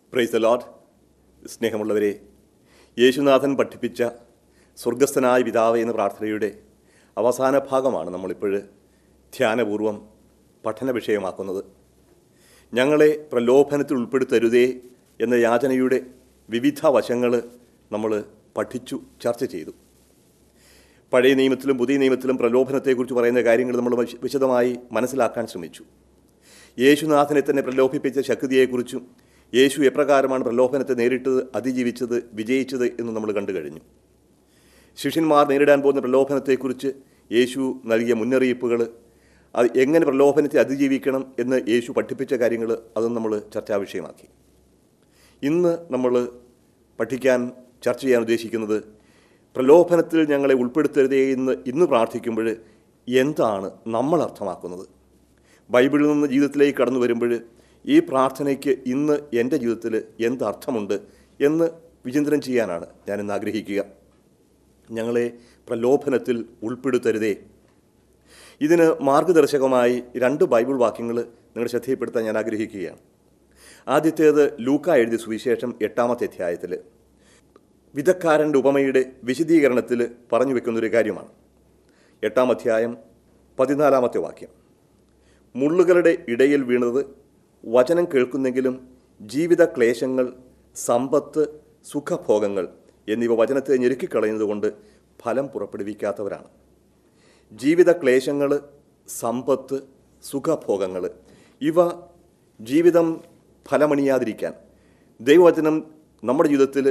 praise the load സ്നേഹമുള്ളവരെ യേശുനാഥൻ പഠിപ്പിച്ച സ്വർഗസ്ഥനായ പിതാവ് എന്ന പ്രാർത്ഥനയുടെ അവസാന ഭാഗമാണ് നമ്മളിപ്പോൾ ധ്യാനപൂർവം പഠന വിഷയമാക്കുന്നത് ഞങ്ങളെ പ്രലോഭനത്തിൽ ഉൾപ്പെടുത്തരുതേ എന്ന യാചനയുടെ വിവിധ വശങ്ങൾ നമ്മൾ പഠിച്ചു ചർച്ച ചെയ്തു പഴയ നിയമത്തിലും പുതിയ നിയമത്തിലും പ്രലോഭനത്തെക്കുറിച്ച് പറയുന്ന കാര്യങ്ങൾ നമ്മൾ വിശ- വിശദമായി മനസ്സിലാക്കാൻ ശ്രമിച്ചു യേശുനാഥനെ തന്നെ പ്രലോഭിപ്പിച്ച ശക്തിയെക്കുറിച്ചും യേശു എപ്രകാരമാണ് പ്രലോഭനത്തെ നേരിട്ടത് അതിജീവിച്ചത് വിജയിച്ചത് എന്ന് നമ്മൾ കണ്ടു കഴിഞ്ഞു ശിഷ്യന്മാർ നേരിടാൻ പോകുന്ന പ്രലോഭനത്തെക്കുറിച്ച് യേശു നൽകിയ മുന്നറിയിപ്പുകൾ അത് എങ്ങനെ പ്രലോഭനത്തെ അതിജീവിക്കണം എന്ന് യേശു പഠിപ്പിച്ച കാര്യങ്ങൾ അതും നമ്മൾ ചർച്ചാ വിഷയമാക്കി ഇന്ന് നമ്മൾ പഠിക്കാൻ ചർച്ച ചെയ്യാൻ ഉദ്ദേശിക്കുന്നത് പ്രലോഭനത്തിൽ ഞങ്ങളെ ഉൾപ്പെടുത്തരുതേ എന്ന് ഇന്ന് പ്രാർത്ഥിക്കുമ്പോൾ എന്താണ് നമ്മൾ അർത്ഥമാക്കുന്നത് ബൈബിളിൽ നിന്ന് ജീവിതത്തിലേക്ക് കടന്നു വരുമ്പോൾ ഈ പ്രാർത്ഥനയ്ക്ക് ഇന്ന് എൻ്റെ ജീവിതത്തിൽ എന്ത് അർത്ഥമുണ്ട് എന്ന് വിചിന്തനം ചെയ്യാനാണ് ഞാൻ ഇന്ന് ആഗ്രഹിക്കുക ഞങ്ങളെ പ്രലോഭനത്തിൽ ഉൾപ്പെടുത്തരുതേ ഇതിന് മാർഗദർശകമായി രണ്ട് ബൈബിൾ വാക്യങ്ങൾ നിങ്ങളുടെ ശ്രദ്ധയിൽപ്പെടുത്താൻ ഞാൻ ആഗ്രഹിക്കുകയാണ് ആദ്യത്തേത് ലൂക്ക എഴുതിയ സുവിശേഷം എട്ടാമത്തെ അധ്യായത്തിൽ വിധക്കാരൻ്റെ ഉപമയുടെ വിശദീകരണത്തിൽ പറഞ്ഞു വെക്കുന്നൊരു കാര്യമാണ് എട്ടാം അധ്യായം പതിനാലാമത്തെ വാക്യം മുള്ളുകളുടെ ഇടയിൽ വീണത് വചനം കേൾക്കുന്നെങ്കിലും ജീവിത ക്ലേശങ്ങൾ സമ്പത്ത് സുഖഭോഗങ്ങൾ എന്നിവ വചനത്തെ ഞെരുക്കിക്കളയുന്നതുകൊണ്ട് ഫലം പുറപ്പെടുവിക്കാത്തവരാണ് ജീവിത ക്ലേശങ്ങൾ സമ്പത്ത് സുഖഭോഗങ്ങൾ ഇവ ജീവിതം ഫലമണിയാതിരിക്കാൻ ദൈവവചനം നമ്മുടെ ജീവിതത്തിൽ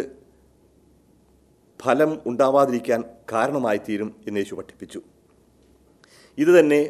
ഫലം ഉണ്ടാവാതിരിക്കാൻ കാരണമായി തീരും എന്ന് യേശു പഠിപ്പിച്ചു ഇത് തന്നെ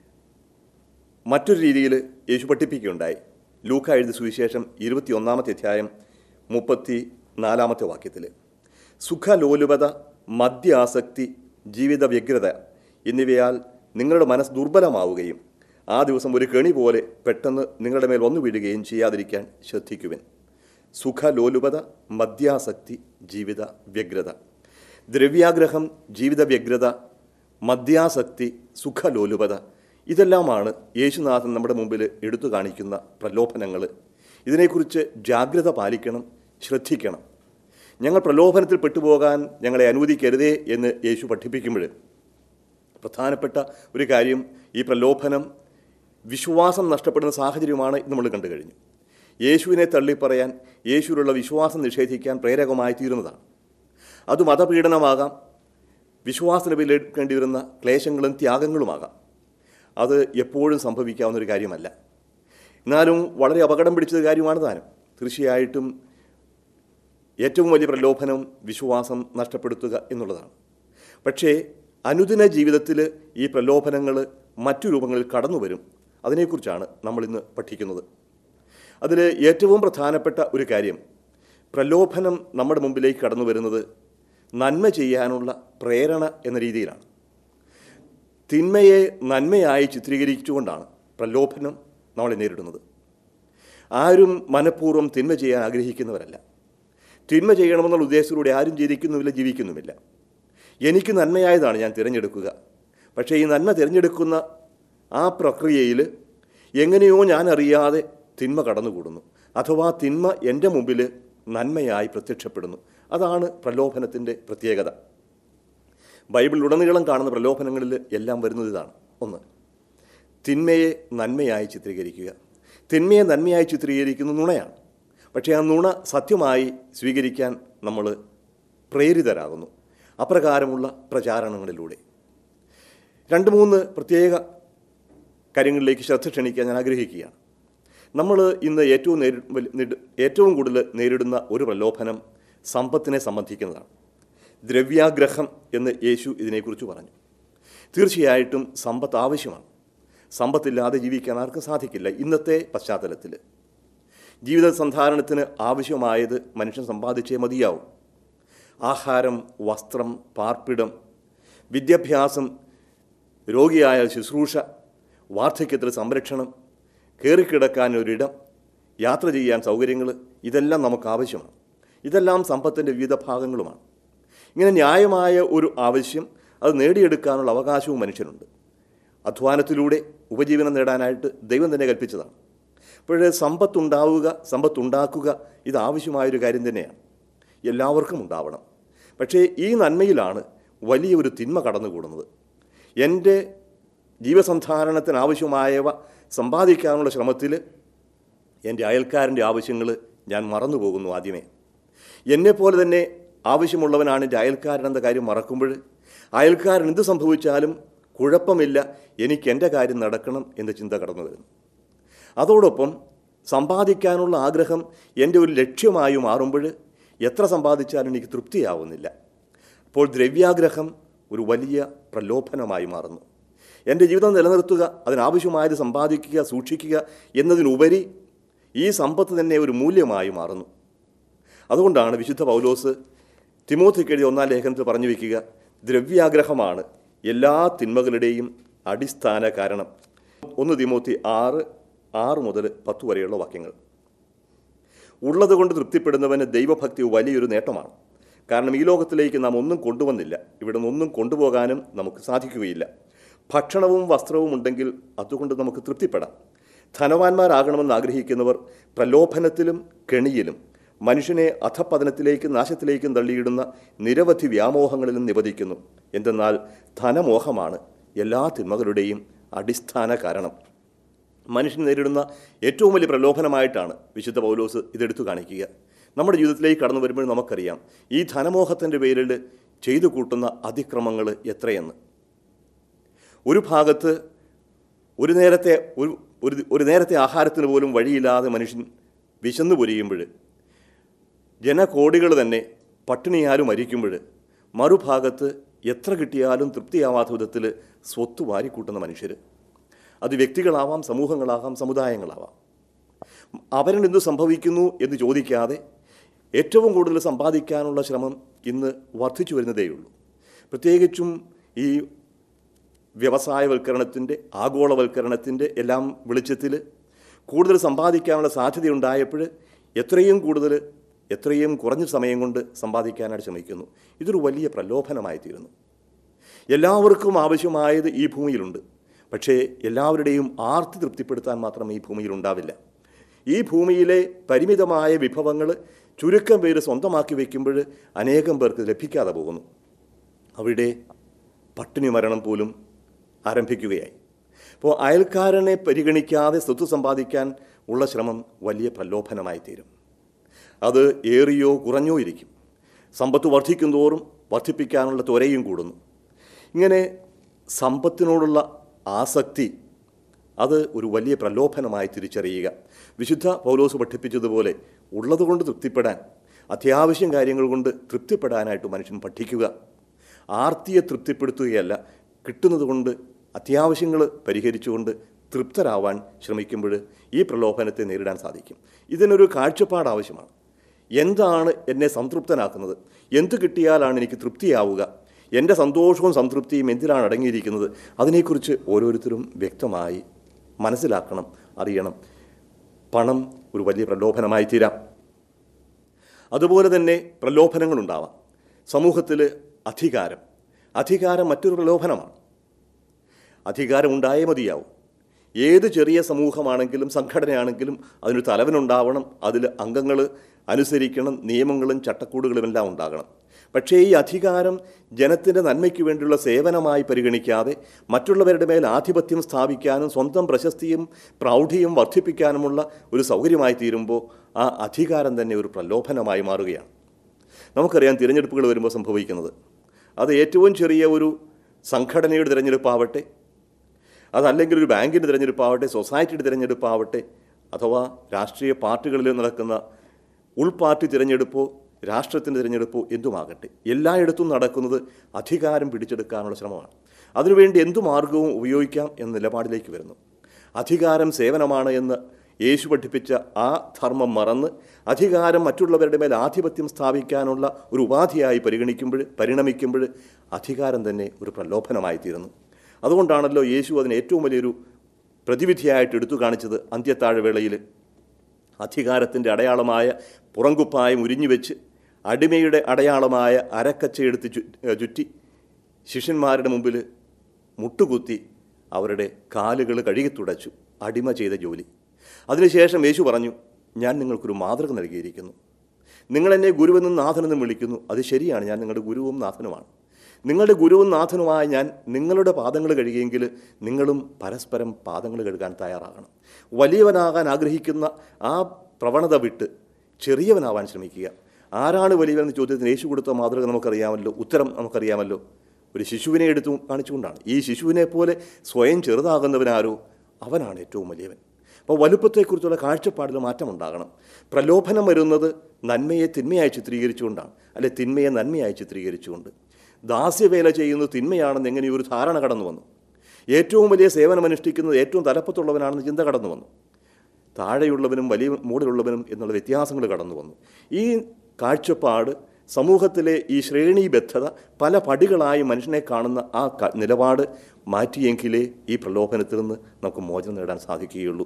മറ്റൊരു രീതിയിൽ യേശു പഠിപ്പിക്കുകയുണ്ടായി ലൂക്ക എഴുതിയ സുവിശേഷം ഇരുപത്തിയൊന്നാമത്തെ അധ്യായം മുപ്പത്തി നാലാമത്തെ വാക്യത്തിൽ സുഖലോലുപത മദ്യാസക്തി ജീവിത വ്യഗ്രത എന്നിവയാൽ നിങ്ങളുടെ മനസ്സ് ദുർബലമാവുകയും ആ ദിവസം ഒരു കെണി പോലെ പെട്ടെന്ന് നിങ്ങളുടെ മേൽ വന്നു വീഴുകയും ചെയ്യാതിരിക്കാൻ ശ്രദ്ധിക്കുവിൻ സുഖലോലുപത മദ്യാസക്തി ജീവിത വ്യഗ്രത ദ്രവ്യാഗ്രഹം ജീവിത വ്യഗ്രത മദ്യാസക്തി സുഖലോലുപത ഇതെല്ലാമാണ് യേശുനാഥൻ നമ്മുടെ മുമ്പിൽ എടുത്തു കാണിക്കുന്ന പ്രലോഭനങ്ങൾ ഇതിനെക്കുറിച്ച് ജാഗ്രത പാലിക്കണം ശ്രദ്ധിക്കണം ഞങ്ങൾ പ്രലോഭനത്തിൽ പെട്ടുപോകാൻ ഞങ്ങളെ അനുവദിക്കരുതേ എന്ന് യേശു പഠിപ്പിക്കുമ്പോൾ പ്രധാനപ്പെട്ട ഒരു കാര്യം ഈ പ്രലോഭനം വിശ്വാസം നഷ്ടപ്പെടുന്ന സാഹചര്യമാണ് ഇത് നമ്മൾ കണ്ടു കഴിഞ്ഞു യേശുവിനെ തള്ളിപ്പറയാൻ യേശുവിലുള്ള വിശ്വാസം നിഷേധിക്കാൻ പ്രേരകമായി തീരുന്നതാണ് അത് മതപീഡനമാകാം വിശ്വാസത്തിന് വിലക്കേണ്ടി വരുന്ന ക്ലേശങ്ങളും ത്യാഗങ്ങളുമാകാം അത് എപ്പോഴും സംഭവിക്കാവുന്ന ഒരു കാര്യമല്ല എന്നാലും വളരെ അപകടം പിടിച്ചൊരു കാര്യമാണ് താനും തീർച്ചയായിട്ടും ഏറ്റവും വലിയ പ്രലോഭനം വിശ്വാസം നഷ്ടപ്പെടുത്തുക എന്നുള്ളതാണ് പക്ഷേ അനുദിന ജീവിതത്തിൽ ഈ പ്രലോഭനങ്ങൾ മറ്റു രൂപങ്ങളിൽ കടന്നു വരും അതിനെക്കുറിച്ചാണ് നമ്മളിന്ന് പഠിക്കുന്നത് അതിൽ ഏറ്റവും പ്രധാനപ്പെട്ട ഒരു കാര്യം പ്രലോഭനം നമ്മുടെ മുമ്പിലേക്ക് കടന്നു വരുന്നത് നന്മ ചെയ്യാനുള്ള പ്രേരണ എന്ന രീതിയിലാണ് തിന്മയെ നന്മയായി ചിത്രീകരിച്ചുകൊണ്ടാണ് പ്രലോഭനം നമ്മളെ നേരിടുന്നത് ആരും മനഃപൂർവ്വം തിന്മ ചെയ്യാൻ ആഗ്രഹിക്കുന്നവരല്ല തിന്മ ചെയ്യണമെന്നുള്ള ഉദ്ദേശത്തിലൂടെ ആരും ജീവിക്കുന്നുമില്ല ജീവിക്കുന്നുമില്ല എനിക്ക് നന്മയായതാണ് ഞാൻ തിരഞ്ഞെടുക്കുക പക്ഷേ ഈ നന്മ തിരഞ്ഞെടുക്കുന്ന ആ പ്രക്രിയയിൽ എങ്ങനെയോ ഞാൻ അറിയാതെ തിന്മ കടന്നുകൂടുന്നു അഥവാ തിന്മ എൻ്റെ മുമ്പിൽ നന്മയായി പ്രത്യക്ഷപ്പെടുന്നു അതാണ് പ്രലോഭനത്തിൻ്റെ പ്രത്യേകത ബൈബിളിലുടനീളം കാണുന്ന പ്രലോഭനങ്ങളിൽ എല്ലാം വരുന്നത് ഇതാണ് ഒന്ന് തിന്മയെ നന്മയായി ചിത്രീകരിക്കുക തിന്മയെ നന്മയായി ചിത്രീകരിക്കുന്ന നുണയാണ് പക്ഷേ ആ നുണ സത്യമായി സ്വീകരിക്കാൻ നമ്മൾ പ്രേരിതരാകുന്നു അപ്രകാരമുള്ള പ്രചാരണങ്ങളിലൂടെ രണ്ട് മൂന്ന് പ്രത്യേക കാര്യങ്ങളിലേക്ക് ശ്രദ്ധ ക്ഷണിക്കാൻ ഞാൻ ആഗ്രഹിക്കുകയാണ് നമ്മൾ ഇന്ന് ഏറ്റവും നേരി വലി- നേരി- ഏറ്റവും കൂടുതൽ നേരിടുന്ന ഒരു പ്രലോഭനം സമ്പത്തിനെ സംബന്ധിക്കുന്നതാണ് ദ്രവ്യാഗ്രഹം എന്ന് യേശു ഇതിനെക്കുറിച്ച് പറഞ്ഞു തീർച്ചയായിട്ടും സമ്പത്ത് ആവശ്യമാണ് സമ്പത്തില്ലാതെ ജീവിക്കാൻ ആർക്കും സാധിക്കില്ല ഇന്നത്തെ പശ്ചാത്തലത്തിൽ ജീവിത സന്ധാരണത്തിന് ആവശ്യമായത് മനുഷ്യൻ സമ്പാദിച്ചേ മതിയാവും ആഹാരം വസ്ത്രം പാർപ്പിടം വിദ്യാഭ്യാസം രോഗിയായ ശുശ്രൂഷ വാർദ്ധക്യത്തിൽ സംരക്ഷണം കയറിക്കിടക്കാൻ ഒരിടം യാത്ര ചെയ്യാൻ സൗകര്യങ്ങൾ ഇതെല്ലാം നമുക്ക് ആവശ്യമാണ് ഇതെല്ലാം സമ്പത്തിൻ്റെ വിവിധ ഭാഗങ്ങളുമാണ് ഇങ്ങനെ ന്യായമായ ഒരു ആവശ്യം അത് നേടിയെടുക്കാനുള്ള അവകാശവും മനുഷ്യനുണ്ട് അധ്വാനത്തിലൂടെ ഉപജീവനം നേടാനായിട്ട് ദൈവം തന്നെ കൽപ്പിച്ചതാണ് അപ്പോൾ സമ്പത്തുണ്ടാവുക സമ്പത്തുണ്ടാക്കുക ഇത് ആവശ്യമായൊരു കാര്യം തന്നെയാണ് എല്ലാവർക്കും ഉണ്ടാവണം പക്ഷേ ഈ നന്മയിലാണ് വലിയൊരു തിന്മ കടന്നുകൂടുന്നത് എൻ്റെ ജീവസന്ധാരണത്തിന് ആവശ്യമായവ സമ്പാദിക്കാനുള്ള ശ്രമത്തിൽ എൻ്റെ അയൽക്കാരൻ്റെ ആവശ്യങ്ങൾ ഞാൻ മറന്നു പോകുന്നു ആദ്യമേ എന്നെപ്പോലെ തന്നെ ആവശ്യമുള്ളവനാണ് എൻ്റെ അയൽക്കാരൻ എന്ന കാര്യം മറക്കുമ്പോൾ അയൽക്കാരൻ എന്ത് സംഭവിച്ചാലും കുഴപ്പമില്ല എനിക്ക് എൻ്റെ കാര്യം നടക്കണം എന്ന ചിന്ത കടന്നു വരുന്നു അതോടൊപ്പം സമ്പാദിക്കാനുള്ള ആഗ്രഹം എൻ്റെ ഒരു ലക്ഷ്യമായി മാറുമ്പോൾ എത്ര സമ്പാദിച്ചാലും എനിക്ക് തൃപ്തിയാവുന്നില്ല അപ്പോൾ ദ്രവ്യാഗ്രഹം ഒരു വലിയ പ്രലോഭനമായി മാറുന്നു എൻ്റെ ജീവിതം നിലനിർത്തുക അതിനാവശ്യമായത് സമ്പാദിക്കുക സൂക്ഷിക്കുക എന്നതിനുപരി ഈ സമ്പത്ത് തന്നെ ഒരു മൂല്യമായി മാറുന്നു അതുകൊണ്ടാണ് വിശുദ്ധ പൗലോസ് തിമോത്തിക്ക് എഴുതിയ ഒന്നാം ലേഖനത്തിൽ പറഞ്ഞു വയ്ക്കുക ദ്രവ്യാഗ്രഹമാണ് എല്ലാ തിന്മകളുടെയും അടിസ്ഥാന കാരണം ഒന്ന് തിമോത്തി ആറ് ആറ് മുതൽ പത്ത് വരെയുള്ള വാക്യങ്ങൾ ഉള്ളതുകൊണ്ട് തൃപ്തിപ്പെടുന്നവന് ദൈവഭക്തി വലിയൊരു നേട്ടമാണ് കാരണം ഈ ലോകത്തിലേക്ക് നാം ഒന്നും കൊണ്ടുവന്നില്ല ഇവിടെ നിന്നൊന്നും കൊണ്ടുപോകാനും നമുക്ക് സാധിക്കുകയില്ല ഭക്ഷണവും വസ്ത്രവും ഉണ്ടെങ്കിൽ അതുകൊണ്ട് നമുക്ക് തൃപ്തിപ്പെടാം ധനവാന്മാരാകണമെന്ന് ആഗ്രഹിക്കുന്നവർ പ്രലോഭനത്തിലും കെണിയിലും മനുഷ്യനെ അധപ്പതനത്തിലേക്കും നാശത്തിലേക്കും തള്ളിയിടുന്ന നിരവധി വ്യാമോഹങ്ങളിലും നിവദിക്കുന്നു എന്തെന്നാൽ ധനമോഹമാണ് എല്ലാ തിന്മകളുടെയും അടിസ്ഥാന കാരണം മനുഷ്യൻ നേരിടുന്ന ഏറ്റവും വലിയ പ്രലോഭനമായിട്ടാണ് വിശുദ്ധ പൗലോസ് ഇതെടുത്തു കാണിക്കുക നമ്മുടെ ജീവിതത്തിലേക്ക് കടന്നു വരുമ്പോൾ നമുക്കറിയാം ഈ ധനമോഹത്തിൻ്റെ പേരിൽ ചെയ്തു കൂട്ടുന്ന അതിക്രമങ്ങൾ എത്രയെന്ന് ഒരു ഭാഗത്ത് ഒരു നേരത്തെ ഒരു ഒരു ഒരു നേരത്തെ ആഹാരത്തിന് പോലും വഴിയില്ലാതെ മനുഷ്യൻ വിശന്നു പൊരിയുമ്പോൾ ജനകോടികൾ തന്നെ പട്ടിണിയാലും മരിക്കുമ്പോൾ മറുഭാഗത്ത് എത്ര കിട്ടിയാലും തൃപ്തിയാവാത്ത വിധത്തിൽ സ്വത്ത് വാരിക്കൂട്ടുന്ന മനുഷ്യർ അത് വ്യക്തികളാവാം സമൂഹങ്ങളാവാം സമുദായങ്ങളാവാം അവരിൽ എന്ത് സംഭവിക്കുന്നു എന്ന് ചോദിക്കാതെ ഏറ്റവും കൂടുതൽ സമ്പാദിക്കാനുള്ള ശ്രമം ഇന്ന് വർദ്ധിച്ചു വരുന്നതേയുള്ളൂ പ്രത്യേകിച്ചും ഈ വ്യവസായവൽക്കരണത്തിൻ്റെ ആഗോളവൽക്കരണത്തിൻ്റെ എല്ലാം വെളിച്ചത്തിൽ കൂടുതൽ സമ്പാദിക്കാനുള്ള സാധ്യതയുണ്ടായപ്പോൾ എത്രയും കൂടുതൽ എത്രയും കുറഞ്ഞ സമയം കൊണ്ട് സമ്പാദിക്കാനായിട്ട് ശ്രമിക്കുന്നു ഇതൊരു വലിയ പ്രലോഭനമായി തീരുന്നു എല്ലാവർക്കും ആവശ്യമായത് ഈ ഭൂമിയിലുണ്ട് പക്ഷേ എല്ലാവരുടെയും ആർത്തി തൃപ്തിപ്പെടുത്താൻ മാത്രം ഈ ഭൂമിയിൽ ഉണ്ടാവില്ല ഈ ഭൂമിയിലെ പരിമിതമായ വിഭവങ്ങൾ ചുരുക്കം പേര് സ്വന്തമാക്കി വയ്ക്കുമ്പോൾ അനേകം പേർക്ക് ലഭിക്കാതെ പോകുന്നു അവിടെ പട്ടിണി മരണം പോലും ആരംഭിക്കുകയായി അപ്പോൾ അയൽക്കാരനെ പരിഗണിക്കാതെ സ്വത്ത് സമ്പാദിക്കാൻ ഉള്ള ശ്രമം വലിയ പ്രലോഭനമായി തീരും അത് ഏറിയോ കുറഞ്ഞോ ഇരിക്കും സമ്പത്ത് വർദ്ധിക്കും തോറും വർദ്ധിപ്പിക്കാനുള്ള ത്വരയും കൂടുന്നു ഇങ്ങനെ സമ്പത്തിനോടുള്ള ആസക്തി അത് ഒരു വലിയ പ്രലോഭനമായി തിരിച്ചറിയുക വിശുദ്ധ പൗലോസ് പഠിപ്പിച്ചതുപോലെ ഉള്ളതുകൊണ്ട് തൃപ്തിപ്പെടാൻ അത്യാവശ്യം കാര്യങ്ങൾ കൊണ്ട് തൃപ്തിപ്പെടാനായിട്ട് മനുഷ്യൻ പഠിക്കുക ആർത്തിയെ തൃപ്തിപ്പെടുത്തുകയല്ല കിട്ടുന്നത് കൊണ്ട് അത്യാവശ്യങ്ങൾ പരിഹരിച്ചുകൊണ്ട് തൃപ്തരാവാൻ ശ്രമിക്കുമ്പോൾ ഈ പ്രലോഭനത്തെ നേരിടാൻ സാധിക്കും ഇതിനൊരു കാഴ്ചപ്പാട് ആവശ്യമാണ് എന്താണ് എന്നെ സംതൃപ്തനാക്കുന്നത് എന്ത് കിട്ടിയാലാണ് എനിക്ക് തൃപ്തിയാവുക എൻ്റെ സന്തോഷവും സംതൃപ്തിയും എന്തിനാണ് അടങ്ങിയിരിക്കുന്നത് അതിനെക്കുറിച്ച് ഓരോരുത്തരും വ്യക്തമായി മനസ്സിലാക്കണം അറിയണം പണം ഒരു വലിയ പ്രലോഭനമായി തീരാം അതുപോലെ തന്നെ പ്രലോഭനങ്ങളുണ്ടാവാം സമൂഹത്തിൽ അധികാരം അധികാരം മറ്റൊരു പ്രലോഭനമാണ് അധികാരം ഉണ്ടായേ മതിയാവും ഏത് ചെറിയ സമൂഹമാണെങ്കിലും സംഘടനയാണെങ്കിലും അതിനൊരു തലവനുണ്ടാവണം അതിൽ അംഗങ്ങൾ അനുസരിക്കണം നിയമങ്ങളും ചട്ടക്കൂടുകളും എല്ലാം ഉണ്ടാകണം പക്ഷേ ഈ അധികാരം ജനത്തിൻ്റെ നന്മയ്ക്ക് വേണ്ടിയുള്ള സേവനമായി പരിഗണിക്കാതെ മറ്റുള്ളവരുടെ മേൽ ആധിപത്യം സ്ഥാപിക്കാനും സ്വന്തം പ്രശസ്തിയും പ്രൗഢിയും വർദ്ധിപ്പിക്കാനുമുള്ള ഒരു സൗകര്യമായി തീരുമ്പോൾ ആ അധികാരം തന്നെ ഒരു പ്രലോഭനമായി മാറുകയാണ് നമുക്കറിയാം തിരഞ്ഞെടുപ്പുകൾ വരുമ്പോൾ സംഭവിക്കുന്നത് അത് ഏറ്റവും ചെറിയ ഒരു സംഘടനയുടെ തിരഞ്ഞെടുപ്പാവട്ടെ അതല്ലെങ്കിൽ ഒരു ബാങ്കിൻ്റെ തിരഞ്ഞെടുപ്പാവട്ടെ സൊസൈറ്റിയുടെ തിരഞ്ഞെടുപ്പാവട്ടെ അഥവാ രാഷ്ട്രീയ പാർട്ടികളിൽ നടക്കുന്ന ഉൾപാർട്ടി തിരഞ്ഞെടുപ്പോ രാഷ്ട്രത്തിൻ്റെ തിരഞ്ഞെടുപ്പോ എന്തുമാകട്ടെ എല്ലായിടത്തും നടക്കുന്നത് അധികാരം പിടിച്ചെടുക്കാനുള്ള ശ്രമമാണ് അതിനുവേണ്ടി എന്തു മാർഗവും ഉപയോഗിക്കാം എന്ന നിലപാടിലേക്ക് വരുന്നു അധികാരം സേവനമാണ് എന്ന് യേശു പഠിപ്പിച്ച ആ ധർമ്മം മറന്ന് അധികാരം മറ്റുള്ളവരുടെ മേൽ ആധിപത്യം സ്ഥാപിക്കാനുള്ള ഒരു ഉപാധിയായി പരിഗണിക്കുമ്പോൾ പരിണമിക്കുമ്പോൾ അധികാരം തന്നെ ഒരു പ്രലോഭനമായി തീരുന്നു അതുകൊണ്ടാണല്ലോ യേശു അതിന് ഏറ്റവും വലിയൊരു പ്രതിവിധിയായിട്ട് എടുത്തു കാണിച്ചത് അന്ത്യത്താഴവേളയിൽ അധികാരത്തിൻ്റെ അടയാളമായ പുറങ്കുപ്പായം ഉരിഞ്ഞുവെച്ച് അടിമയുടെ അടയാളമായ അരക്കച്ചയെടുത്ത് ചു ചുറ്റി ശിഷ്യന്മാരുടെ മുമ്പിൽ മുട്ടുകുത്തി അവരുടെ കാലുകൾ കഴുകി തുടച്ചു അടിമ ചെയ്ത ജോലി അതിനുശേഷം യേശു പറഞ്ഞു ഞാൻ നിങ്ങൾക്കൊരു മാതൃക നൽകിയിരിക്കുന്നു നിങ്ങൾ എന്നെ ഗുരുവെന്നും നാഥനെന്നും വിളിക്കുന്നു അത് ശരിയാണ് ഞാൻ നിങ്ങളുടെ ഗുരുവും നാഥനുമാണ് നിങ്ങളുടെ ഗുരുവും നാഥനുമായ ഞാൻ നിങ്ങളുടെ പാദങ്ങൾ കഴുകിയെങ്കിൽ നിങ്ങളും പരസ്പരം പാദങ്ങൾ കഴുകാൻ തയ്യാറാകണം വലിയവനാകാൻ ആഗ്രഹിക്കുന്ന ആ പ്രവണത വിട്ട് ചെറിയവനാവാൻ ശ്രമിക്കുക ആരാണ് വലിയവൻ എന്ന ചോദ്യത്തിന് യേശു കൊടുത്ത മാതൃക നമുക്കറിയാമല്ലോ ഉത്തരം നമുക്കറിയാമല്ലോ ഒരു ശിശുവിനെ എടുത്തു കാണിച്ചുകൊണ്ടാണ് ഈ ശിശുവിനെ പോലെ സ്വയം ചെറുതാകുന്നവനാരോ അവനാണ് ഏറ്റവും വലിയവൻ അപ്പോൾ വലുപ്പത്തെക്കുറിച്ചുള്ള കാഴ്ചപ്പാടിൽ മാറ്റമുണ്ടാകണം പ്രലോഭനം വരുന്നത് നന്മയെ തിന്മയായി ചിത്രീകരിച്ചുകൊണ്ടാണ് അല്ലെ തിന്മയെ നന്മയായി ചിത്രീകരിച്ചുകൊണ്ട് ദാസ്യവേല ചെയ്യുന്നത് തിന്മയാണെന്ന് എങ്ങനെ ഒരു ധാരണ കടന്നു വന്നു ഏറ്റവും വലിയ സേവനം അനുഷ്ഠിക്കുന്നത് ഏറ്റവും തലപ്പത്തുള്ളവനാണെന്ന് ചിന്ത കടന്നു വന്നു താഴെയുള്ളവനും വലിയ മുകളിലുള്ളവനും എന്നുള്ള വ്യത്യാസങ്ങൾ കടന്നു വന്നു ഈ കാഴ്ചപ്പാട് സമൂഹത്തിലെ ഈ ശ്രേണീബദ്ധത പല പടികളായി മനുഷ്യനെ കാണുന്ന ആ ക- നിലപാട് മാറ്റിയെങ്കിലേ ഈ പ്രലോഭനത്തിൽ നിന്ന് നമുക്ക് മോചനം നേടാൻ സാധിക്കുകയുള്ളൂ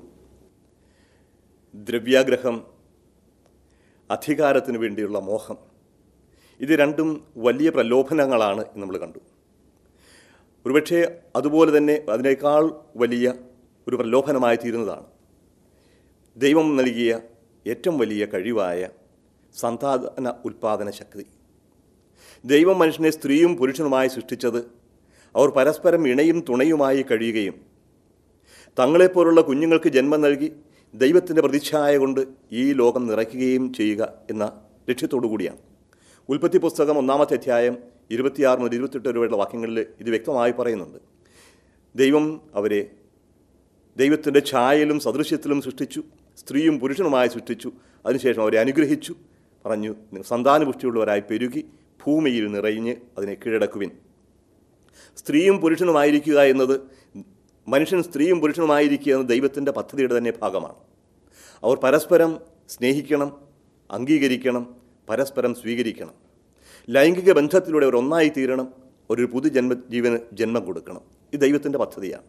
ദ്രവ്യാഗ്രഹം അധികാരത്തിന് വേണ്ടിയുള്ള മോഹം ഇത് രണ്ടും വലിയ പ്രലോഭനങ്ങളാണ് എന്ന് നമ്മൾ കണ്ടു ഒരുപക്ഷെ അതുപോലെ തന്നെ അതിനേക്കാൾ വലിയ ഒരു പ്രലോഭനമായി തീരുന്നതാണ് ദൈവം നൽകിയ ഏറ്റവും വലിയ കഴിവായ സന്താന ഉൽപാദന ശക്തി ദൈവം മനുഷ്യനെ സ്ത്രീയും പുരുഷനുമായി സൃഷ്ടിച്ചത് അവർ പരസ്പരം ഇണയും തുണയുമായി കഴിയുകയും തങ്ങളെപ്പോലുള്ള കുഞ്ഞുങ്ങൾക്ക് ജന്മം നൽകി ദൈവത്തിൻ്റെ പ്രതിച്ഛായ കൊണ്ട് ഈ ലോകം നിറയ്ക്കുകയും ചെയ്യുക എന്ന ലക്ഷ്യത്തോടു കൂടിയാണ് ഉൽപ്പത്തി പുസ്തകം ഒന്നാമത്തെ അധ്യായം ഇരുപത്തിയാറ് മുതൽ ഇരുപത്തെട്ട് വരെയുള്ള വാക്യങ്ങളിൽ ഇത് വ്യക്തമായി പറയുന്നുണ്ട് ദൈവം അവരെ ദൈവത്തിൻ്റെ ഛായയിലും സദൃശ്യത്തിലും സൃഷ്ടിച്ചു സ്ത്രീയും പുരുഷനുമായി സൃഷ്ടിച്ചു അതിനുശേഷം അവരെ അനുഗ്രഹിച്ചു പറഞ്ഞു "നിങ്ങൾ സന്താനപുഷ്ടിയുള്ളവരായി പെരുകി ഭൂമിയിൽ നിറഞ്ഞ് അതിനെ കീഴടക്കുവിൻ സ്ത്രീയും പുരുഷനുമായിരിക്കുക എന്നത് മനുഷ്യൻ സ്ത്രീയും പുരുഷനുമായിരിക്കുക എന്നത് ദൈവത്തിൻ്റെ പദ്ധതിയുടെ തന്നെ ഭാഗമാണ് അവർ പരസ്പരം സ്നേഹിക്കണം അംഗീകരിക്കണം പരസ്പരം സ്വീകരിക്കണം ലൈംഗിക ബന്ധത്തിലൂടെ അവർ ഒന്നായി തീരണം ഒരു പുതു ജന്മ ജീവന് ജന്മം കൊടുക്കണം ഇത് ദൈവത്തിൻ്റെ പദ്ധതിയാണ്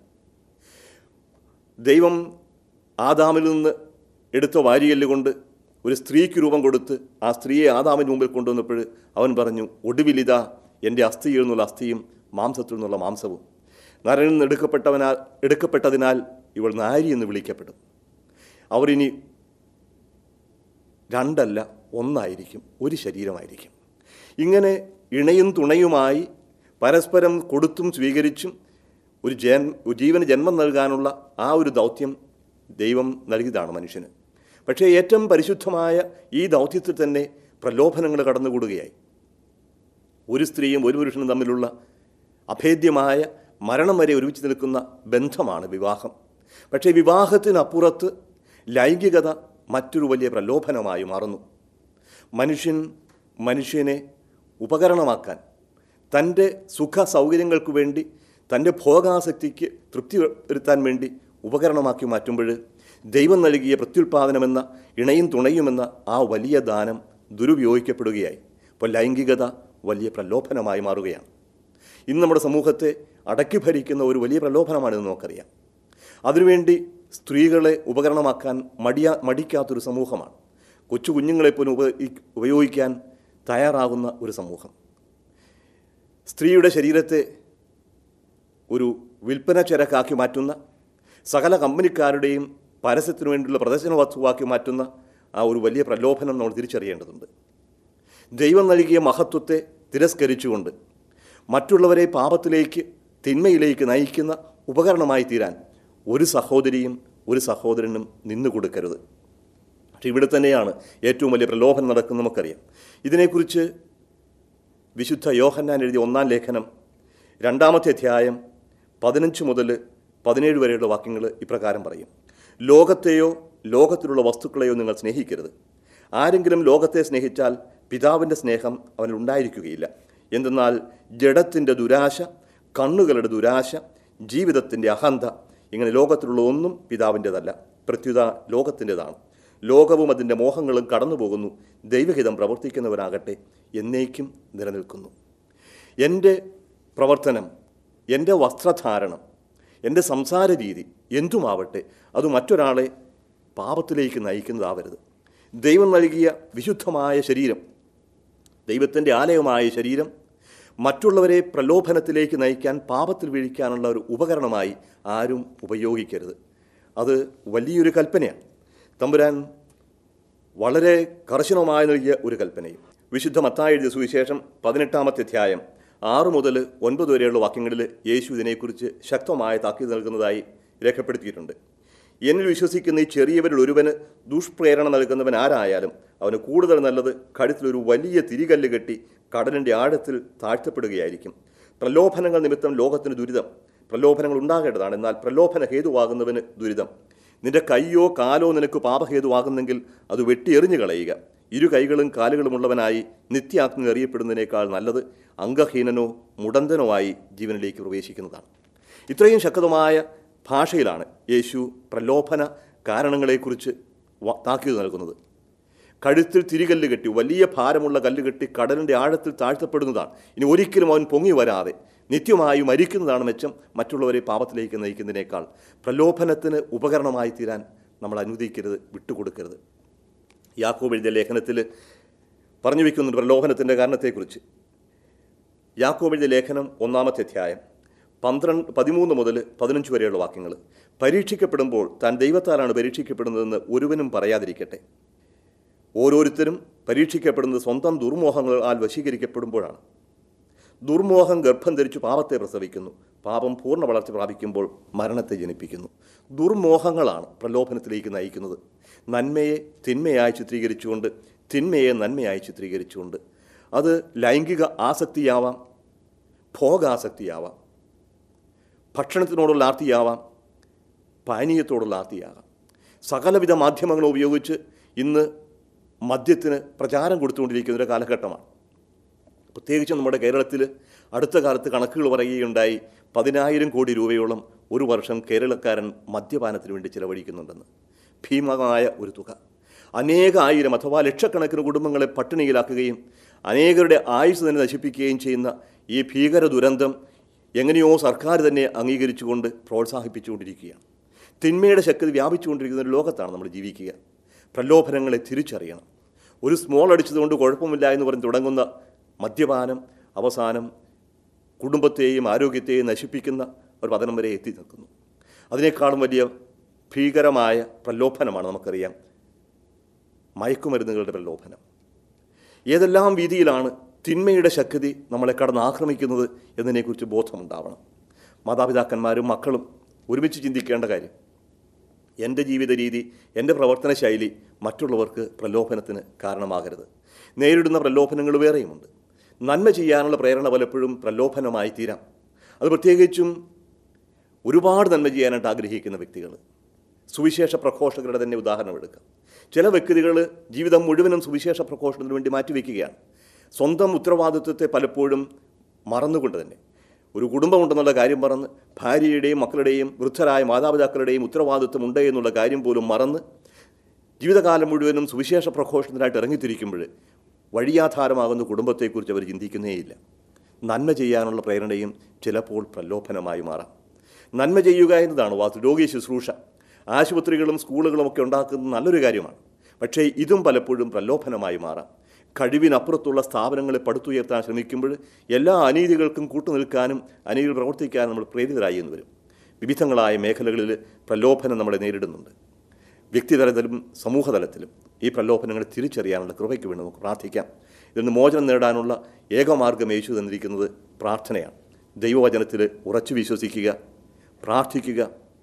ദൈവം ആദാമിൽ നിന്ന് എടുത്ത വാരിയല്ല് കൊണ്ട് ഒരു സ്ത്രീക്ക് രൂപം കൊടുത്ത് ആ സ്ത്രീയെ ആദാമിന് മുമ്പിൽ കൊണ്ടുവന്നപ്പോൾ അവൻ പറഞ്ഞു ഒടുവിലിതാ എൻ്റെ അസ്ഥിയിൽ നിന്നുള്ള അസ്ഥിയും മാംസത്തിൽ നിന്നുള്ള മാംസവും നരനിൽ നിന്ന് എടുക്കപ്പെട്ടവനാൽ എടുക്കപ്പെട്ടതിനാൽ ഇവൾ നാരി എന്ന് വിളിക്കപ്പെടും അവർ ഇനി രണ്ടല്ല ഒന്നായിരിക്കും ഒരു ശരീരമായിരിക്കും ഇങ്ങനെ ഇണയും തുണയുമായി പരസ്പരം കൊടുത്തും സ്വീകരിച്ചും ഒരു ജൻ ഒരു ജീവന് ജന്മം നൽകാനുള്ള ആ ഒരു ദൗത്യം ദൈവം നൽകിയതാണ് മനുഷ്യന് പക്ഷേ ഏറ്റവും പരിശുദ്ധമായ ഈ ദൗത്യത്തിൽ തന്നെ പ്രലോഭനങ്ങൾ കടന്നുകൂടുകയായി ഒരു സ്ത്രീയും ഒരു പുരുഷനും തമ്മിലുള്ള അഭേദ്യമായ മരണം വരെ ഒരുമിച്ച് നിൽക്കുന്ന ബന്ധമാണ് വിവാഹം പക്ഷേ വിവാഹത്തിനപ്പുറത്ത് ലൈംഗികത മറ്റൊരു വലിയ പ്രലോഭനമായി മാറുന്നു മനുഷ്യൻ മനുഷ്യനെ ഉപകരണമാക്കാൻ തൻ്റെ സുഖ സൗകര്യങ്ങൾക്ക് വേണ്ടി തൻ്റെ ഭോഗാസക്തിക്ക് തൃപ്തി വരുത്താൻ വേണ്ടി ഉപകരണമാക്കി മാറ്റുമ്പോൾ ദൈവം നൽകിയ പ്രത്യുൽപാദനമെന്ന ഇണയും തുണയുമെന്ന ആ വലിയ ദാനം ദുരുപയോഗിക്കപ്പെടുകയായി അപ്പോൾ ലൈംഗികത വലിയ പ്രലോഭനമായി മാറുകയാണ് ഇന്ന് നമ്മുടെ സമൂഹത്തെ അടക്കി ഭരിക്കുന്ന ഒരു വലിയ പ്രലോഭനമാണെന്ന് നമുക്കറിയാം അതിനുവേണ്ടി സ്ത്രീകളെ ഉപകരണമാക്കാൻ മടിയാ മടിക്കാത്തൊരു സമൂഹമാണ് കൊച്ചു കുഞ്ഞുങ്ങളെപ്പോലും ഉപ ഉപയോഗിക്കാൻ തയ്യാറാകുന്ന ഒരു സമൂഹം സ്ത്രീയുടെ ശരീരത്തെ ഒരു വിൽപ്പന ചരക്കാക്കി മാറ്റുന്ന സകല കമ്പനിക്കാരുടെയും പരസ്യത്തിനു വേണ്ടിയുള്ള പ്രദർശന വസ്തുവാക്കി മാറ്റുന്ന ആ ഒരു വലിയ പ്രലോഭനം നമ്മൾ തിരിച്ചറിയേണ്ടതുണ്ട് ദൈവം നൽകിയ മഹത്വത്തെ തിരസ്കരിച്ചുകൊണ്ട് മറ്റുള്ളവരെ പാപത്തിലേക്ക് തിന്മയിലേക്ക് നയിക്കുന്ന ഉപകരണമായി തീരാൻ ഒരു സഹോദരിയും ഒരു സഹോദരനും നിന്നു കൊടുക്കരുത് പക്ഷെ ഇവിടെ തന്നെയാണ് ഏറ്റവും വലിയ പ്രലോഭനം നടക്കുന്നത് നമുക്കറിയാം ഇതിനെക്കുറിച്ച് വിശുദ്ധ യോഹന്നാൻ എഴുതിയ ഒന്നാം ലേഖനം രണ്ടാമത്തെ അധ്യായം പതിനഞ്ച് മുതൽ പതിനേഴ് വരെയുള്ള വാക്യങ്ങൾ ഇപ്രകാരം പറയും ലോകത്തെയോ ലോകത്തിലുള്ള വസ്തുക്കളെയോ നിങ്ങൾ സ്നേഹിക്കരുത് ആരെങ്കിലും ലോകത്തെ സ്നേഹിച്ചാൽ പിതാവിൻ്റെ സ്നേഹം അവനിൽ ഉണ്ടായിരിക്കുകയില്ല എന്തെന്നാൽ ജഡത്തിൻ്റെ ദുരാശ കണ്ണുകളുടെ ദുരാശ ജീവിതത്തിൻ്റെ അഹന്ത ഇങ്ങനെ ലോകത്തിലുള്ള ഒന്നും പിതാവിൻ്റെതല്ല പ്രത്യുത ലോകത്തിൻ്റെതാണ് ലോകവും അതിൻ്റെ മോഹങ്ങളും കടന്നു പോകുന്നു ദൈവഹിതം പ്രവർത്തിക്കുന്നവരാകട്ടെ എന്നേക്കും നിലനിൽക്കുന്നു എൻ്റെ പ്രവർത്തനം എൻ്റെ വസ്ത്രധാരണം എൻ്റെ സംസാര രീതി എന്തുമാവട്ടെ അത് മറ്റൊരാളെ പാപത്തിലേക്ക് നയിക്കുന്നതാവരുത് ദൈവം നൽകിയ വിശുദ്ധമായ ശരീരം ദൈവത്തിൻ്റെ ആലയമായ ശരീരം മറ്റുള്ളവരെ പ്രലോഭനത്തിലേക്ക് നയിക്കാൻ പാപത്തിൽ വീഴിക്കാനുള്ള ഒരു ഉപകരണമായി ആരും ഉപയോഗിക്കരുത് അത് വലിയൊരു കൽപ്പനയാണ് തമ്പുരാൻ വളരെ കർശനമായി നൽകിയ ഒരു കൽപ്പനയും വിശുദ്ധ മത്തായി എഴുതിയ സുവിശേഷം പതിനെട്ടാമത്തെ അധ്യായം ആറ് മുതൽ ഒൻപത് വരെയുള്ള വാക്യങ്ങളിൽ യേശു ഇതിനെക്കുറിച്ച് ശക്തമായ താക്കീത് നൽകുന്നതായി രേഖപ്പെടുത്തിയിട്ടുണ്ട് എന്നിൽ വിശ്വസിക്കുന്ന ഈ ചെറിയവരിൽ ഒരുവന് ദുഷ്പ്രേരണ നൽകുന്നവൻ ആരായാലും അവന് കൂടുതൽ നല്ലത് കഴുത്തിലൊരു വലിയ തിരികല്ല് കെട്ടി കടലിൻ്റെ ആഴത്തിൽ താഴ്ത്തപ്പെടുകയായിരിക്കും പ്രലോഭനങ്ങൾ നിമിത്തം ലോകത്തിന് ദുരിതം പ്രലോഭനങ്ങൾ ഉണ്ടാകേണ്ടതാണ് എന്നാൽ പ്രലോഭന ഹേതുവാകുന്നവന് ദുരിതം നിന്റെ കൈയോ കാലോ നിനക്ക് പാപഹേതുവാകുന്നെങ്കിൽ അത് വെട്ടിയെറിഞ്ഞു കളയുക ഇരു കൈകളും കാലുകളുമുള്ളവനായി നിത്യാഗ്നി എറിയപ്പെടുന്നതിനേക്കാൾ നല്ലത് അംഗഹീനനോ മുടന്തനോ ആയി ജീവനിലേക്ക് പ്രവേശിക്കുന്നതാണ് ഇത്രയും ശക്തമായ ഭാഷയിലാണ് യേശു പ്രലോഭന കാരണങ്ങളെക്കുറിച്ച് വ- താക്കീത് നൽകുന്നത് കഴുത്തിൽ തിരികല്ല് കെട്ടി വലിയ ഭാരമുള്ള കല്ല് കെട്ടി കടലിൻ്റെ ആഴത്തിൽ താഴ്ത്തപ്പെടുന്നതാണ് ഇനി ഒരിക്കലും അവൻ പൊങ്ങി വരാതെ നിത്യമായി മരിക്കുന്നതാണ് മെച്ചം മറ്റുള്ളവരെ പാപത്തിലേക്ക് നയിക്കുന്നതിനേക്കാൾ പ്രലോഭനത്തിന് ഉപകരണമായി തീരാൻ നമ്മൾ അനുവദിക്കരുത് വിട്ടുകൊടുക്കരുത് യാക്കോബ് എഴുതിയ ലേഖനത്തിൽ പറഞ്ഞു വയ്ക്കുന്നുണ്ട് പ്രലോഭനത്തിൻ്റെ കാരണത്തെക്കുറിച്ച് യാക്കോബ് എഴുതിയ ലേഖനം ഒന്നാമത്തെ അധ്യായം പന്ത്രണ്ട് പതിമൂന്ന് മുതൽ പതിനഞ്ച് വരെയുള്ള വാക്യങ്ങൾ പരീക്ഷിക്കപ്പെടുമ്പോൾ താൻ ദൈവത്താലാണ് പരീക്ഷിക്കപ്പെടുന്നതെന്ന് ഒരുവനും പറയാതിരിക്കട്ടെ ഓരോരുത്തരും പരീക്ഷിക്കപ്പെടുന്നത് സ്വന്തം ദുർമോഹങ്ങളാൽ വശീകരിക്കപ്പെടുമ്പോഴാണ് ദുർമോഹം ഗർഭം ധരിച്ചു പാപത്തെ പ്രസവിക്കുന്നു പാപം പൂർണ്ണ വളർച്ച പ്രാപിക്കുമ്പോൾ മരണത്തെ ജനിപ്പിക്കുന്നു ദുർമോഹങ്ങളാണ് പ്രലോഭനത്തിലേക്ക് നയിക്കുന്നത് നന്മയെ തിന്മയായി ചിത്രീകരിച്ചുകൊണ്ട് തിന്മയെ നന്മയായി ചിത്രീകരിച്ചുകൊണ്ട് അത് ലൈംഗിക ആസക്തിയാവാം ഭോഗാസക്തിയാവാം ഭക്ഷണത്തിനോടുള്ള ആർത്തിയാവാം പാനീയത്തോടുള്ള ആർത്തിയാകാം സകലവിധ മാധ്യമങ്ങൾ ഉപയോഗിച്ച് ഇന്ന് മദ്യത്തിന് പ്രചാരം കൊടുത്തുകൊണ്ടിരിക്കുന്ന ഒരു കാലഘട്ടമാണ് പ്രത്യേകിച്ച് നമ്മുടെ കേരളത്തിൽ അടുത്ത കാലത്ത് കണക്കുകൾ പറയുകയുണ്ടായി പതിനായിരം കോടി രൂപയോളം ഒരു വർഷം കേരളക്കാരൻ മദ്യപാനത്തിന് വേണ്ടി ചിലവഴിക്കുന്നുണ്ടെന്ന് ഭീമമായ ഒരു തുക അനേക ആയിരം അഥവാ ലക്ഷക്കണക്കിന് കുടുംബങ്ങളെ പട്ടിണിയിലാക്കുകയും അനേകരുടെ ആയുസ് തന്നെ നശിപ്പിക്കുകയും ചെയ്യുന്ന ഈ ഭീകര ദുരന്തം എങ്ങനെയോ സർക്കാർ തന്നെ അംഗീകരിച്ചുകൊണ്ട് പ്രോത്സാഹിപ്പിച്ചുകൊണ്ടിരിക്കുകയാണ് തിന്മയുടെ ശക്തി വ്യാപിച്ചുകൊണ്ടിരിക്കുന്ന ഒരു ലോകത്താണ് നമ്മൾ ജീവിക്കുക പ്രലോഭനങ്ങളെ തിരിച്ചറിയണം ഒരു സ്മോൾ അടിച്ചതുകൊണ്ട് കുഴപ്പമില്ല എന്ന് പറഞ്ഞ് തുടങ്ങുന്ന മദ്യപാനം അവസാനം കുടുംബത്തെയും ആരോഗ്യത്തെയും നശിപ്പിക്കുന്ന ഒരു പതനം വരെ എത്തി നിൽക്കുന്നു അതിനേക്കാളും വലിയ ഭീകരമായ പ്രലോഭനമാണ് നമുക്കറിയാം മയക്കുമരുന്നുകളുടെ പ്രലോഭനം ഏതെല്ലാം രീതിയിലാണ് തിന്മയുടെ ശക്തി നമ്മളെ കടന്ന് ആക്രമിക്കുന്നത് എന്നതിനെക്കുറിച്ച് ബോധമുണ്ടാവണം മാതാപിതാക്കന്മാരും മക്കളും ഒരുമിച്ച് ചിന്തിക്കേണ്ട കാര്യം എൻ്റെ ജീവിത രീതി എൻ്റെ പ്രവർത്തന ശൈലി മറ്റുള്ളവർക്ക് പ്രലോഭനത്തിന് കാരണമാകരുത് നേരിടുന്ന പ്രലോഭനങ്ങൾ വേറെയുമുണ്ട് നന്മ ചെയ്യാനുള്ള പ്രേരണ പലപ്പോഴും പ്രലോഭനമായി തീരാം അത് പ്രത്യേകിച്ചും ഒരുപാട് നന്മ ചെയ്യാനായിട്ട് ആഗ്രഹിക്കുന്ന വ്യക്തികൾ സുവിശേഷ പ്രഘോഷകരുടെ തന്നെ ഉദാഹരണം എടുക്കാം ചില വ്യക്തികൾ ജീവിതം മുഴുവനും സുവിശേഷ പ്രഘോഷണത്തിന് വേണ്ടി മാറ്റിവെക്കുകയാണ് സ്വന്തം ഉത്തരവാദിത്വത്തെ പലപ്പോഴും മറന്നുകൊണ്ട് തന്നെ ഒരു കുടുംബമുണ്ടെന്നുള്ള കാര്യം മറന്ന് ഭാര്യയുടെയും മക്കളുടെയും വൃദ്ധരായ മാതാപിതാക്കളുടെയും ഉത്തരവാദിത്വം ഉണ്ട് എന്നുള്ള കാര്യം പോലും മറന്ന് ജീവിതകാലം മുഴുവനും സുവിശേഷ പ്രഘോഷണത്തിനായിട്ട് ഇറങ്ങിത്തിരിക്കുമ്പോൾ വഴിയാധാരമാകുന്ന കുടുംബത്തെക്കുറിച്ച് അവർ ചിന്തിക്കുന്നേയില്ല നന്മ ചെയ്യാനുള്ള പ്രേരണയും ചിലപ്പോൾ പ്രലോഭനമായി മാറാം നന്മ ചെയ്യുക എന്നതാണ് വാസ്തു രോഗി ശുശ്രൂഷ ആശുപത്രികളും സ്കൂളുകളും ഒക്കെ ഉണ്ടാക്കുന്നത് നല്ലൊരു കാര്യമാണ് പക്ഷേ ഇതും പലപ്പോഴും പ്രലോഭനമായി മാറാം കഴിവിനപ്പുറത്തുള്ള സ്ഥാപനങ്ങളെ പടുത്തുയർത്താൻ ശ്രമിക്കുമ്പോൾ എല്ലാ അനീതികൾക്കും കൂട്ടുനിൽക്കാനും അനീതികൾ പ്രവർത്തിക്കാനും നമ്മൾ പ്രേരിതരായി എന്ന് വരും വിവിധങ്ങളായ മേഖലകളിൽ പ്രലോഭനം നമ്മളെ നേരിടുന്നുണ്ട് വ്യക്തിതലത്തിലും സമൂഹതലത്തിലും ഈ പ്രലോഭനങ്ങളെ തിരിച്ചറിയാനുള്ള കൃപയ്ക്ക് വേണ്ടി നമുക്ക് പ്രാർത്ഥിക്കാം ഇതിൽ നിന്ന് മോചനം നേടാനുള്ള ഏകമാർഗം യേശു തന്നിരിക്കുന്നത് പ്രാർത്ഥനയാണ് ദൈവവചനത്തിൽ ഉറച്ചു വിശ്വസിക്കുക പ്രാർത്ഥിക്കുക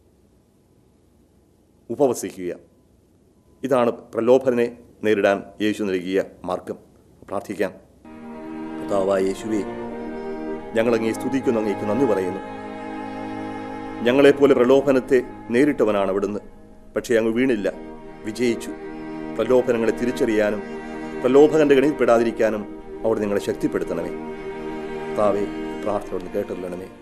ഉപവസിക്കുക ഇതാണ് പ്രലോഭനെ നേരിടാൻ യേശു നൽകിയ മാർഗം പ്രാർത്ഥിക്കാം കർത്താവായ യേശുവേ ഞങ്ങളങ്ങേ സ്തുതിക്കുന്നു അങ്ങേക്ക് നന്ദി പറയുന്നു ഞങ്ങളെപ്പോലെ പ്രലോഭനത്തെ നേരിട്ടവനാണ് അവിടുന്ന് പക്ഷേ അങ്ങ് വീണില്ല വിജയിച്ചു പ്രലോഭനങ്ങളെ തിരിച്ചറിയാനും പ്രലോഭകന്റെ ഗണിയിൽപ്പെടാതിരിക്കാനും അവിടെ നിങ്ങളെ ശക്തിപ്പെടുത്തണമേ താവേ പ്രാർത്ഥന കേട്ടറിയണമേ